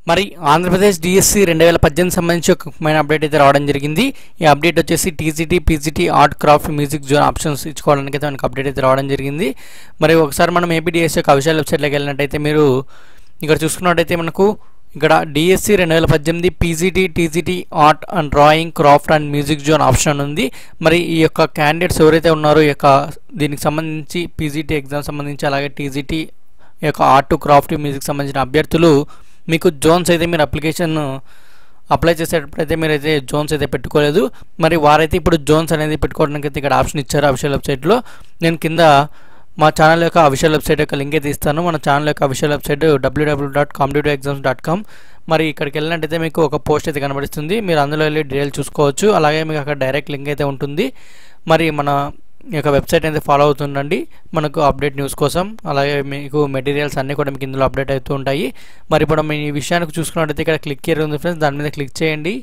మరి ఆంధ్రప్రదేశ్ డిఎస్సి రెండు వేల పద్దెనిమిది సంబంధించి ఒక ముఖ్యమైన అప్డేట్ అయితే రావడం జరిగింది ఈ అప్డేట్ వచ్చేసి TGT PGT art craft music zone options ఇచ్చుకోవడానికి అయితే మనకు అప్డేట్ అయితే రావడం జరిగింది మరి ఒకసారి మనం ఏపీడిఎస్ యొక్క అఫీషియల్ వెబ్సైట్లోకి వెళ్ళినట్టయితే మీరు ఇక్కడ చూసుకున్నట్టయితే మనకు ఇక్కడ డిఎస్సి రెండు వేల పద్దెనిమిది PGT TGT art and drawing craft and music zone option ఉంది మరి ఈ యొక్క క్యాండిడేట్స్ ఎవరైతే ఉన్నారో ఈ యొక్క దీనికి సంబంధించి పీజీటీ ఎగ్జామ్ సంబంధించి అలాగే టీజీటీ ఈ యొక్క ఆర్ట్ క్రాఫ్ట్ మ్యూజిక్ సంబంధించిన అభ్యర్థులు మీకు జోన్స్ అయితే మీరు అప్లికేషన్ అప్లై చేసేటప్పుడైతే మీరైతే జోన్స్ అయితే పెట్టుకోలేదు మరి వారైతే ఇప్పుడు జోన్స్ అనేది పెట్టుకోవడానికి అయితే ఇక్కడ ఆప్షన్ ఇచ్చారు అఫీషియల్ వెబ్సైట్లో నేను కింద మా ఛానల్ యొక్క అఫీషియల్ వెబ్సైట్ యొక్క లింక్ అయితే ఇస్తాను మన ఛానల్ యొక్క official website WW dot competitive exams dot com మరి ఇక్కడికి వెళ్ళినట్టయితే మీకు ఒక పోస్ట్ అయితే కనబడుతుంది మీరు అందులో వెళ్ళి డీటెయిల్ చూసుకోవచ్చు అలాగే మీకు అక్కడ డైరెక్ట్ లింక్ అయితే ఉంటుంది మరి మన ఈ యొక్క వెబ్సైట్ అయితే ఫాలో అవుతుండండి మనకు అప్డేట్ న్యూస్ కోసం అలాగే మీకు మెటీరియల్స్ అన్నీ కూడా మీకు ఇందులో అప్డేట్ అవుతూ ఉంటాయి మరి ఇప్పుడు మీ ఈ విషయానికి చూసుకున్నట్టయితే ఇక్కడ క్లిక్ చేయరు ఉంది ఫ్రెండ్స్ దాని మీద క్లిక్ చేయండి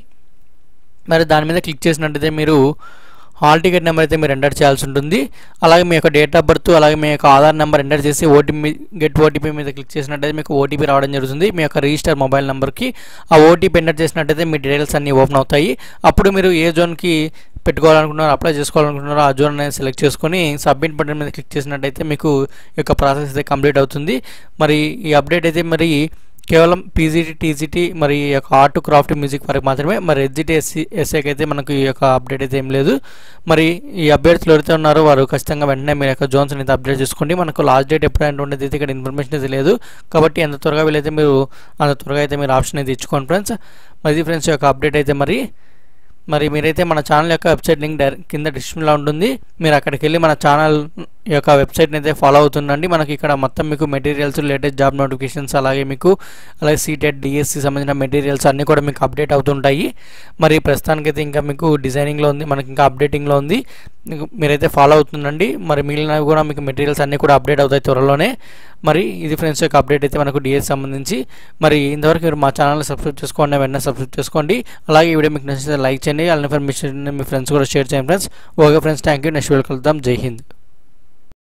మరి దాని మీద క్లిక్ చేసినట్టయితే మీరు హాల్ టికెట్ నెంబర్ అయితే మీరు ఎంటర్ చేయాల్సి ఉంటుంది అలాగే మీ యొక్క డేట్ ఆఫ్ బర్త్ అలాగే మీ యొక్క ఆధార్ నెంబర్ ఎంటర్ చేసి ఓటీపీ గెట్ ఓటీపీ మీద క్లిక్ చేసినట్టయితే మీకు ఓటీపీ రావడం జరుగుతుంది మీ యొక్క రిజిస్టర్ మొబైల్ నెంబర్కి ఆ ఓటీపీ ఎంటర్ చేసినట్టయితే మీ డీటెయిల్స్ అన్నీ ఓపెన్ అవుతాయి అప్పుడు మీరు ఏ జోన్కి పెట్టుకోవాలనుకుంటున్నారో అప్లై చేసుకోవాలనుకుంటున్నారో ఆ జోన్ అనేది సెలెక్ట్ చేసుకొని సబ్మిట్ బటన్ మీద క్లిక్ చేసినట్టయితే మీకు ఈ యొక్క ప్రాసెస్ అయితే కంప్లీట్ అవుతుంది మరి ఈ అప్డేట్ అయితే మరి కేవలం పీజీటీ టీజీటీ మరి ఈ యొక్క ఆర్ట్ క్రాఫ్ట్ మ్యూజిక్ వరకు మాత్రమే మరి ఎస్జిటి ఎస్సీ ఎస్ఏకి అయితే మనకు ఈ యొక్క అప్డేట్ అయితే ఏం లేదు మరి ఈ అభ్యర్థులు ఎవరైతే ఉన్నారో వారు ఖచ్చితంగా వెంటనే మీ యొక్క జోన్స్ అనేది అప్డేట్ చేసుకోండి మనకు లాస్ట్ డేట్ ఎప్పుడైనా ఉండేది అయితే ఇక్కడ ఇన్ఫర్మేషన్ అయితే లేదు కాబట్టి ఎంత త్వరగా వీలైతే మీరు అంత త్వరగా అయితే మీరు ఆప్షన్ అయితే ఇచ్చుకోండి ఫ్రెండ్స్ మరి ఫ్రెండ్స్ యొక్క అప్డేట్ అయితే మరి మరి మీరైతే మన ఛానల్ యొక్క వెబ్సైట్ లింక్ డైరెక్ట్ కింద డిస్క్రిప్షన్లో ఉంటుంది మీరు అక్కడికి వెళ్ళి మన ఛానల్ యొక్క వెబ్సైట్ని అయితే ఫాలో అవుతుండండి మనకి ఇక్కడ మొత్తం మీకు మెటీరియల్స్ లేటెస్ట్ జాబ్ నోటిఫికేషన్స్ అలాగే మీకు అలాగే సీటెట్ డిఎస్సి సంబంధించిన మెటీరియల్స్ అన్నీ కూడా మీకు అప్డేట్ అవుతుంటాయి మరి ప్రస్తుతానికైతే ఇంకా మీకు డిజైనింగ్లో ఉంది మనకి ఇంకా అప్డేటింగ్లో ఉంది మీకు మీరైతే ఫాలో అవుతుండండి మరి మిగిలినవి కూడా మీకు మెటీరియల్స్ అన్నీ కూడా అప్డేట్ అవుతాయి త్వరలోనే మరి ఇది ఫ్రెండ్స్ యొక్క అప్డేట్ అయితే మనకు డిఎస్ సంబంధించి మరి ఇంతవరకు మీరు మా ఛానల్ సబ్స్క్రైబ్ చేసుకోండి వెంటనే సబ్స్క్రైబ్ చేసుకోండి అలాగే ఈ వీడియో మీకు నచ్చితే లైక్ చేయండి వాళ్ళ ఇన్ఫర్మేషన్ మీ ఫ్రెండ్స్ కూడా షేర్ చేయండి friends okay friends thank you next video కలుద్దాం జై హింద్